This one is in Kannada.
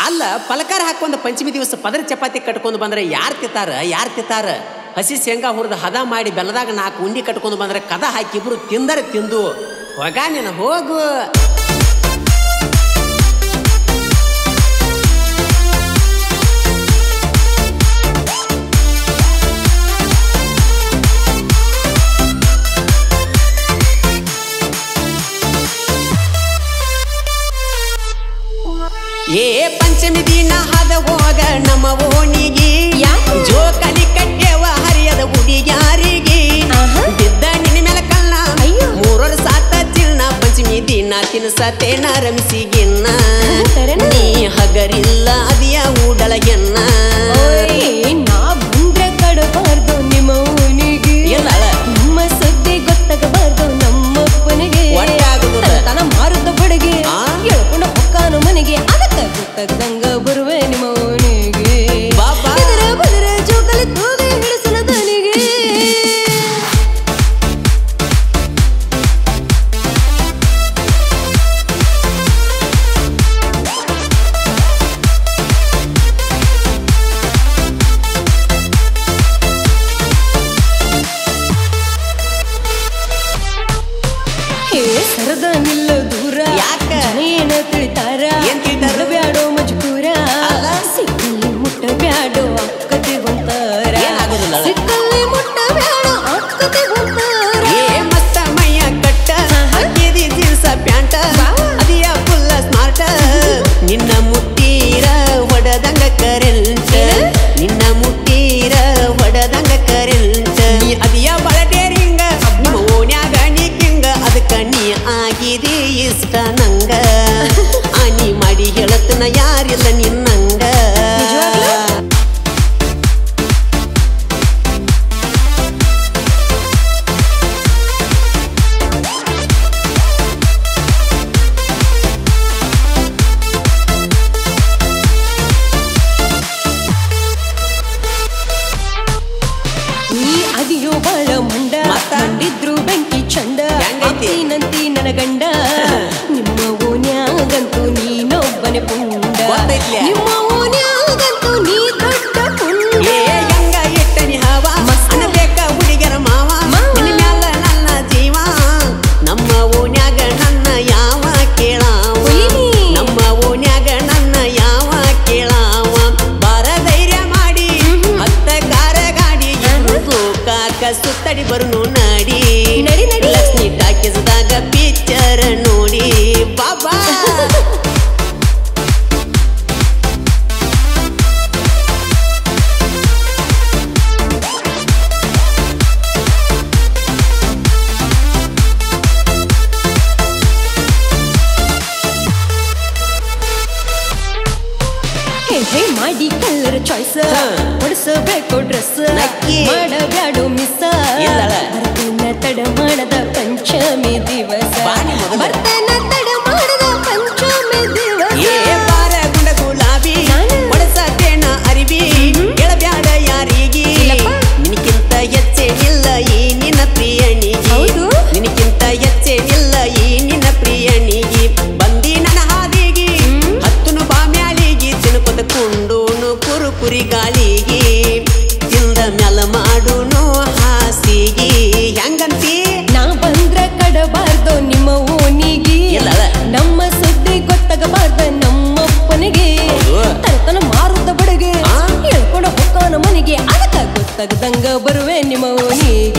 ಅಲ್ಲ ಪಲಕಾರ ಹಾಕೊಂಡು ಪಂಚಮಿ ದಿವಸ ಪದರ ಚಪಾತಿ ಕಟ್ಕೊಂಡು ಬಂದ್ರೆ ಯಾರು ತಿತ್ತಾರ ಯಾರು ತಿತ್ತಾರ ಹಸಿ ಶೇಂಗಾ ಹುರಿದು ಹದ ಮಾಡಿ ಬೆಲ್ಲದಾಗ ನಾಲ್ಕು ಉಂಡಿ ಕಟ್ಕೊಂಡು ಬಂದ್ರೆ ಕದ ಹಾಕಿ ಇಬ್ರು ತಿಂದರೆ ತಿಂದು ಹೋಗ ನೀನು ಹೋಗು ಏ ಪಂಚಮಿ ದಿನ ಹದ ಹೋಗ ನಮ್ಮ ಓಣಿಗೆ ಯಾಕೆ? ಜೋಕಲಿ ಕಟ್ಟೆವ ಹರಿಯದ ಹುಡುಗ್ಯಾರಿಗೆ ಆಹಾ. ಬಿದ್ದ ನಿನ್ನ ಮೇಲೆ ಕಳ್ಳ ಅಯ್ಯೋ. ಮೂರರ ಸಾತ ಚಿನ್ನ ಪಂಚಮಿ ದಿನ ತಿನ್ಸತೇನ ರಮಿಸಿಗಿನ್ನ ಸರೇನಾ? ನೀ ಹಗರಿಲ್ಲ ಅದಿಯ ಊಡಲಗೆನ್ನ ಓಯ್, ನಾ ಬಂದ್ರೆ ಕಡಬಾರ್ದು ನಿಮ್ಮ ಓಣಿಗೆ ಇಲ್ಲ ಅಳ. ನಮ್ಮ ಸುದ್ದಿ ಗೊತ್ತಾಗಬಾರ್ದು ನಮ್ಮಪ್ಪನಿಗೆ ಒಟ್ಟಾಗುದಿಲ್ಲ. ತನ ಮಾರುತ್ತ ಬಡಗೆ ಆ? ಹೇಳ್ಕೊಂಡು ಹೊಕ್ಕಾನು ಮನೆಗೆ ಅದಕ್ಕ ಗೊತ್ತಾಗ್ದಂಗ ಬರುವೆ ನಿಮ್ಮ ಓಣಿಗೆ ಬಾಬಾ. ಎದುರ ಬದುರ ಜೋಕಲಿ ತೂಗಿ ಹಿಡಿಸಲ ದನಿಗೆ ಹೇ ಸರದ ನಿಲ್ಲ ದೂರ ಯಾಕ? ಜನ ಏನ ತಿಳಿತಾರ ಏನ್ ತಿಳಿತಾರ? ಬ್ಯಾಡೋ ಮಜ್ಕೂರ ಅಲ್ಲ? ಸಿಕ್ಕಲ್ಲಿ ಮುಟ್ಟ ಬ್ಯಾಡೋ ಅಕ್ಕತೆ ಹೊಂತಾರ ಏನಾಗೋದಿಲ್ಲ ಅಲ್ಲ? ಸಿಕ್ಕಲ್ಲಿ ಮುಟ್ಟ ಬ್ಯಾಡೋ ಅಕ್ಕತೆ ಹೊಂತಾರ ಏ ಮಸ್ತ ಮೈಯ ಕಟ್ಟ ಹಾಕಿದಿ ಜೀನ್ಸ ಪ್ಯಾಂಟ ಅದಿಯ ಫುಲ್ಲ ಸ್ಮಾರ್ಟ ನಿನ್ನ ಮುಟ್ಟೀರ ಹೊಡದಂಗ ಕರೆಂಟ್ ನಿನ್ನ ಮುಟ್ಟೀರ ಹೊಡದಂಗ ಕರೆಂಟ್ ನೀ ಅದಿಯ ಬಳ ಡೇರಿಂಗ ನಿಮ್ಮ ಓಣ್ಯಾಗ ನೀ ಕಿಂಗ ಅದಕ್ಕ ನೀ ಆಗಿದೆ ಇಷ್ಟ ನಂಗ ಆನಿ ಮಾಡಿ ಹೇಳತ್ತನ ಯಾರಿಲ್ಲ ನಿನ್ನಂಗ ನಿಜವಾಗ್ಲೂ? ನೀ ಅದಿಯೋ ಬಾಳ ಮಂಡ ಮತ್ತ? ಮಂಡಿದ್ರು ಬೆಂಕಿ ಚಂಡ ಹೆಂಗೈತಿ? ನಂತಿ ನನ್ನ ಗಂಡ ನಿಮ್ಮ ಓನ್ಯಾಗಂತೂ ನೀನೊಬ್ಬನೇ ಪುಂಡ ಗೊತ್ತೈತ್ಲೆ? ನಿಮ್ಮ ಓನ್ಯಾಗಂತೂ ನೀ ದೊಡ್ಡ ಪುಂಡ ಏ ಹೆಂಗ ಇಟ್ಟನಿ ಹವ ಮಸ್ತ್. ಅನಬೇಕ ಹುಡುಗರ ಮಾವ ಮಾವ. ನಿನ್ನ ಮ್ಯಾಲ ನನ್ನ ಜೀವ ನಮ್ಮ ಓನ್ಯಾಗ ನನ್ನ ಯಾವ ಕೇಳಾವ ಒಯ್ನಿ. ನಮ್ಮ ಓನ್ಯಾಗ ನನ್ನ ಯಾವ ಕೇಳಾವ ಬಾರ ಧೈರ್ಯ ಮಾಡಿ ಹತ್ತ ಕಾರ ಗಾಡಿ ಕಾಕ ಸುತ್ತಡಿ ಬರುನು ನಡಿ ನಡಿ, ನಡಿ. ಲಕ್ಷ್ಮಿ ಟಾಕಿಸ್ದಾಗ ಪಿಕ್ಚರ್ ನೋಡಿ ಬಾಬಾ ಹೇ ಹೇ ಮಾಡಿ ಕಲರ್ ಚಾಯ್ಸ್ ಹಾ. ಹೊಡಿಸಬೇಕು ಡ್ರೆಸ್ ನಕ್ಕಿ. ಮಾಡಬ್ಯಾಡು ಮಿಸ್ ಇಲ್ಲಳ. ಬರ್ತೇನ ತಡ ಮಾಡದ ಪಂಚಮಿ ದಿವಸ ಬಾನಿ ಮೊದಲು. ಬರ್ತೇನ ತಡ ಮಾಡದ ಪಂಚಮಿ ದಿವಸ ಏ ಬಾರ ಗುಂಡ ಗುಲಾಬಿ ನಾನು. ಹೊಡಸತೇನ ಅರಿವಿ ಗೆಳಬ್ಯಾಡ ಯಾರಿಗಿ ಇಲ್ಲಪ್ಪ. ನಿನಕ್ಕಿಂತ ಹೆಚ್ಚೇನಿಲ್ಲ ಈ ನಿನ್ನ ಪ್ರಿಯಣಿಗಿ ಹೌದು? ನಿನಕ್ಕಿಂತ ಹೆಚ್ಚೇನಿಲ್ಲ ಈ ನಿನ್ನ ಪ್ರಿಯಣಿಗಿ ಬಂದಿ ನನ್ನ ಹಾದಿಗಿ ಹತ್ತುನು ಬಾಮ್ಯಾಲಿಗಿ ತಿನ್ಕೊತ ಕುಂಡೂನು ಕುರು ಕುರಿ ಗಾಳಿಗಿ ತಿಂದ ಮ್ಯಾಲ ಮಾಡುನು ಹಾಸಿಗಿ ಹೆಂಗಂತಿ ನಾ ಬಂದ್ರ ಕಡಬಾರ್ದು ನಿಮ್ಮ ಓನಿಗೆ ಇಲ್ಲಳ. ನಮ್ಮ ಸುದ್ದಿ ಗೊತ್ತಾಗಬಾರ್ದ ನಮ್ಮಪ್ಪನಿಗೆ ಹೌದು. ತರತನ ಮಾರುತ್ತ ಬಡಗೆ ಆ? ಹೇಳ್ಕೊಂಡು ಹೊಕ್ಕಾನ ಮನೆಗೆ ಅದಕ್ಕ ಗೊತ್ತಾಗದಂಗ ಬರುವೆ ನಿಮ್ಮ ಓನಿಗೆ